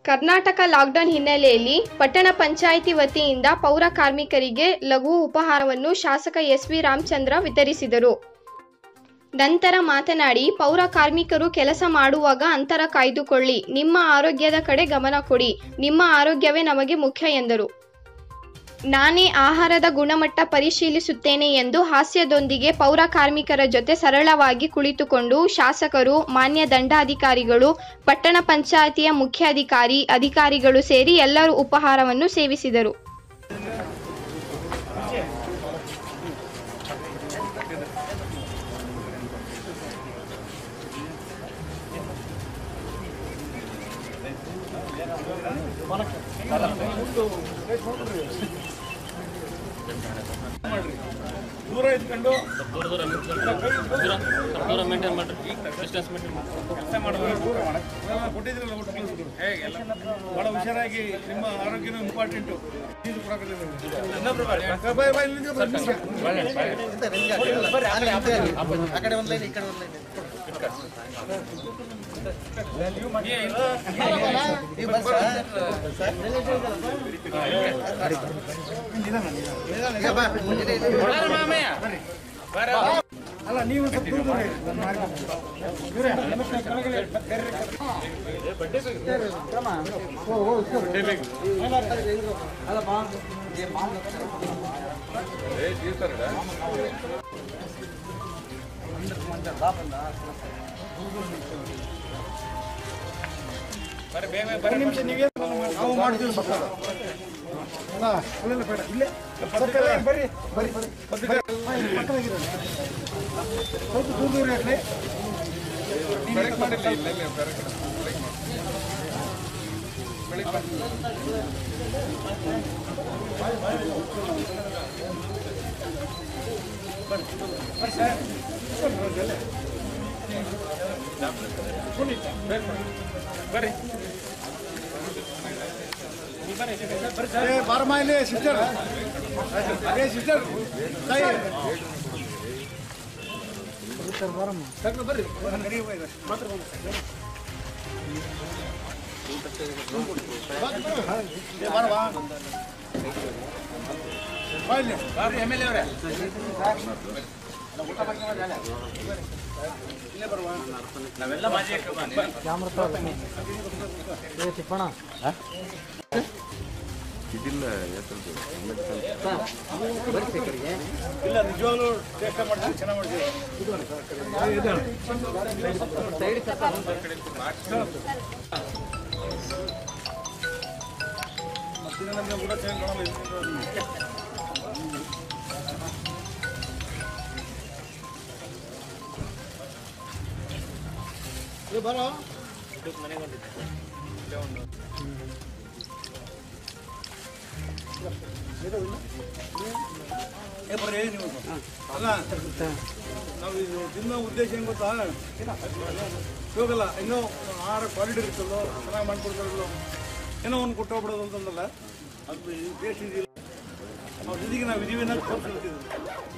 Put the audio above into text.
Karnataka lockdown ಹಿನ್ನೆಲೆಯಲ್ಲಿ ಪಟ್ಟಣ ಪಂಚಾಯಿತಿ ವತಿಯಿಂದ ಪೌರ ಕಾರ್ಮಿಕರಿಗೆ ಲಘು ಉಪಹಾರವನ್ನು ಶಾಸಕ ಎಸ್ ವಿ ರಾಮಚಂದ್ರ ವಿತರಿಸಿದರು ನಂತರ ಮಾತನಾಡಿ ಪೌರ ಕಾರ್ಮಿಕರು ಕೆಲಸ ಮಾಡುವಾಗ ಅಂತರ ಕಾಯ್ದುಕೊಳ್ಳಿ ನಿಮ್ಮ ಆರೋಗ್ಯದ ಕಡೆ ಗಮನ ಕೊಡಿ ನಿಮ್ಮ ಆರೋಗ್ಯವೇ ನಮಗೆ ಮುಖ್ಯ ಎಂದರು ನಾನೇ ಆಹಾರದ ಗುಣಮಟ್ಟ ಪರಿಶೀಲಿಸುತ್ತೇನೆ ಎಂದು ಹಾಸ್ಯದೊಂದಿಗೆ ಪೌರ ಕಾರ್ಮಿಕರ ಜೊತೆ ಸರಳವಾಗಿ ಕುಳಿತುಕೊಂಡು ಶಾಸಕರು ಮಾನ್ಯ ದಂಡಾಧಿಕಾರಿಗಳು ಪಟ್ಟಣ ಪಂಚಾಯಿತಿಯ ಮುಖ್ಯಾಧಿಕಾರಿ ಅಧಿಕಾರಿಗಳು ಸೇರಿ ಎಲ್ಲರೂ ಉಪಹಾರವನ್ನು ಸೇವಿಸಿದರು ದೂರ ಇದ್ಕೊಂಡು ದೂರ ದೂರ ದೂರ ಸ್ವಲ್ಪ ದೂರ ಮೇಂಟೈನ್ ಮಾಡಿರಿ ಡಿಸ್ಟೆನ್ಸ್ ಮೇಂಟೈನ್ ಮಾಡಿ ಕೆಲಸ ಮಾಡಬೇಕು ಕೊಟ್ಟಿದ್ರಲ್ಲ ಒಟ್ಟು ಕೆಲಸಗಳು ಬಹಳ ಹುಷಾರಾಗಿ ನಿಮ್ಮ ಆರೋಗ್ಯನೂ ಇಂಪಾರ್ಟೆಂಟು ಇದು ಇನ್ನೊಬ್ರು ಬಾಯ್ ಬಾಯ್ ಇಲ್ಲಿಂದ ಬರ್ರಿ, ನಿಮಿಷ. ಆ ಕಡೆ ಒಂದ್ ಲೈನ್ ಈ ಕಡೆ ಒಂದ್ ಲೈನ್ ನೀವು ಬಸ್ ಈಗ ಬಾ ಇದೆ, ಇದೆ. ಅಲ್ಲ ನೀವು ಸ್ವಲ್ಪ ದೂರ ದೂರ ಇರಿ. ನಾನು ಮಾಡ್ಬೇಕು. ಇವ್ರೇ, ಮತ್ತೆ ಕೆಳಗಡೆ ಬೇರೆ ಒಂದು ನಿಮಿಷ ನೀವೇ ನಾವು ಮಾಡ್ತೀವಿ ಸ್ವಲ್ಪ ಅಲ್ಲ ಅಲ್ಲೆಲ್ಲ ಬೇಡ ಇಲ್ಲೇ ಸ್ವಲ್ಪ ಎಲ್ಲ ಬರ್ರಿ ಬರ್ರಿ ಬರ್ರಿ ಪತ್ರಿಕೆ ಪಕ್ಕದಾಗಿರೋದು. ಸ್ವಲ್ಪ ದೂರ ದೂರ ಇರಲಿ ಬರ್ರಿ ಏ ಬಾರಮ್ಮ ಇಲ್ಲಿ ಸಿಸ್ಟರ್ ಏ ಸಿಸ್ಟರ್ ತಾಯಿ ಡಾಕ್ಟರ್ ಬರ್ರಿ ಮಾತ್ರ ಏ ಬಾರವ್ವ. ಬಾ ಇಲ್ಲಿ. ಇಲ್ಲ ನಿಜವಾಗ್ಲೂ ಟೇಸ್ಟ್ ಮಾಡ್ತೀವಿ ಚೆನ್ನಾಗಿ ಮಾಡ್ತೀವಿ ಮತ್ತಿನ್ನ ನಮ್ಗೆ ಊಟ ಚೆನ್ನಾಗಿ ಕಾಣಲ್ಲ ಇದು ಬರೋ ಏ ಬರ್ರಿ ನೀವು ಅಲ್ಲ ನಾವು ಇದು ತಿನ್ನೋ ಉದ್ದೇಶ ಏನು ಗೊತ್ತಾ ಹೋಗಲ್ಲ ಇನ್ನೂ ಆಹಾರ ಕ್ವಾಲಿಟಿ ಇರುತ್ತಲ್ಲೋ ಚೆನ್ನಾಗಿ ಮಾಡ್ಕೊಡ್ತಾರಲ್ಲೋ ಏನೋ ಒಂದು ಕೊಟ್ಟು ಹೋಗ್ಬಿಡೋದು ಅಂತಂದಲ್ಲ ಅದು ಟೇಸ್ಟ್ ಇದೆಯಲ್ಲ ನಾವು ಇದೀಗ ನಾವು ಇದೀವಿ ಅನ್ನೋದು ತೋರಿಸ್ತಿದ್ದೀವಿ